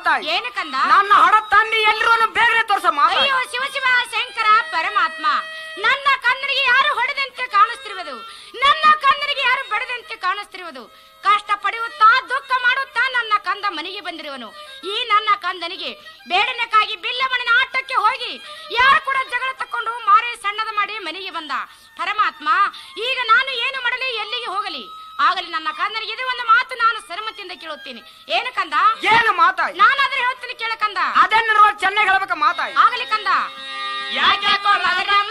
ಮಾತಾಯಿ ಏನು ಕಂದ ನನ್ನ ಹಡ ತಂದಿ ಎಲ್ರೂ ಬೇಗನೆ ತೋರ್ಸ ಮಾತಾಯಿ ಅಯ್ಯೋ ಶಿವ ಶಿವ ಶಂಕರ ಪರಮಾತ್ಮ ನನ್ನ ಕಣ್ಣನಿಗೆ ಯಾರು ಹೊಡೆದಂತೆ ಕಾಣಿಸ್ತಿರುವುದು ನನ್ನ ಕಣ್ಣನಿಗೆ ಯಾರು ಬಡದಂತೆ ಕಾಣಿಸ್ತಿರುವುದು ಕಷ್ಟ ಪಡೆಯುತ್ತಾ ದುಃಖ ಮಾಡುತ್ತಾ ನನ್ನ ಕಂದ ಮನೆಗೆ ಬಂದಿರುವನು ಈ ನನ್ನ ಕಂದನಿಗೆ ಬೇಡನೆಕ್ಕಾಗಿ ಬಿಲ್ಲಮಣಿನ ಆಟಕ್ಕೆ ಹೋಗಿ ಯಾರು ಕೂಡ ಜಗಳ ತಕೊಂಡು ಮಾರೆ ಸಣ್ಣದ ಮಾಡಿ ಮನೆಗೆ ಬಂದ ಪರಮಾತ್ಮ ಈಗ ನಾನು ಏನು ಮಾಡಲಿ ಎಲ್ಲಿಗೆ ಹೋಗಲಿ ಆಗಲಿ ನನ್ನ ಕಂದನಿಗೆ ಇದು ಒಂದು ಮಾತು ನಾನು ಸರಮತಿಯಿಂದ ಕೇಳುತ್ತೇನೆ ಏನು ಕಂದ ಏನು ಮಾತಾಯಿ ನಾನಾದ್ರೆ ಹೇಳ್ತೀನಿ ಕೇಳ ಕಂದ ಅದನ್ನ ನೋಡಿ ಚೆನ್ನಾಗಿ ಹೇಳ್ಬೇಕ ಮಾತಾಯಿ ಆಗಲಿ ಕಂದ ಯಾಕೆ ಮಗನ